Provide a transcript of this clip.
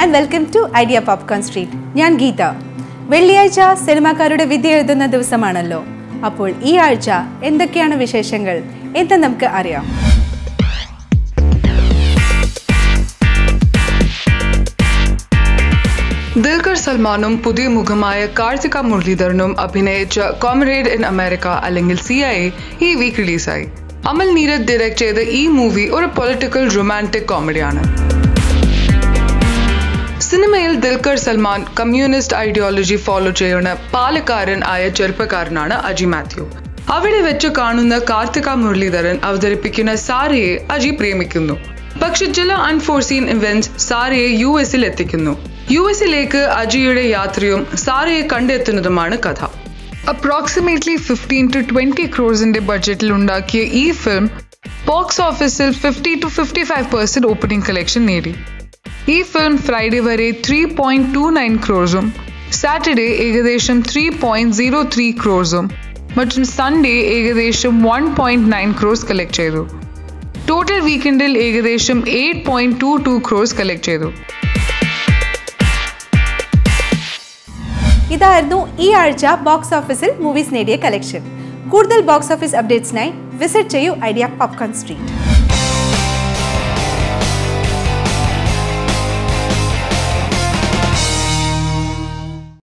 and welcome to Idea Popcorn Street ഞാൻ ഗീത വെള്ളിയാഴ്ച സിനിമാക്കാരുടെ വിധി എഴുതുന്ന ദിവസമാണല്ലോ അപ്പോൾ ഈ ആഴ്ച എന്തൊക്കെയാണ് വിശേഷങ്ങൾ എന്ന് നമുക്ക് അറിയാം ദിൽഖർ സൽമാനും പുതിയ മുഖമായ കാർത്തിക മുരളീധരനും അഭിനയിച്ച കോമറേഡ് ഇൻ അമേരിക്ക അല്ലെങ്കിൽ സി ഐ ഈ വീക്ക് റിലീസായി അമൽ നീരജ് ഡയറക്ട് ചെയ്ത ഈ മൂവി ഒരു പൊളിറ്റിക്കൽ റൊമാൻറ്റിക് കോമഡിയാണ് സിനിമയിൽ Dulquer Salmaan communist ideology follow ചെയ്യുന്ന പാലക്കാരൻ ആയ ചെറുപ്പക്കാരനാണ് അജി മാത്യു അവിടെ വെച്ച് കാണുന്ന കാർത്തിക മുരളീധരൻ അവതരിപ്പിക്കുന്ന സാരയെ അജി പ്രേമിക്കുന്നു പക്ഷെ ചില അൺഫോർസീൻ ഇവന്റ്സ് സാരയെ യു എസിൽ എത്തിക്കുന്നു യു എസിലേക്ക് അജിയുടെ യാത്രയും സാരയെ കണ്ടെത്തുന്നതുമാണ് കഥ അപ്രോക്സിമേറ്റ്ലി ഫിഫ്റ്റീൻ ടു ട്വന്റി ക്രോസിന്റെ ബഡ്ജറ്റിൽ ഉണ്ടാക്കിയ ഈ ഫിലിം ബോക്സ് ഓഫീസിൽ fifty to fifty five percent opening collection നേടി ഈ ഫിലിം ഫ്രൈഡേ വരെ ത്രീ പോയിന്റ് ടു നയൻ ക്രോസും സാറ്റർഡേ ഏകദേശം ത്രീ പോയിന്റ് സീറോ ത്രീ ക്രോസും மற்றும் സൺഡേ ഏകദേശം one point nine crores collect ചെയ്തു ടോട്ടൽ വീക്കെൻഡിൽ ഏകദേശം eight point two two crores collect ചെയ്തു ഇതായിരുന്നു ഈ ആഴ്ച ബോക്സ് ഓഫീസിൽ മൂവീസ് നേടിയ കളക്ഷൻ കൂടുതൽ ബോക്സ് ഓഫീസ് അപ്ഡേറ്റ്സിനായി വിസിറ്റ് ചെയ്യൂ ഐഡിയ പോപ്കോൺ സ്ട്രീറ്റ്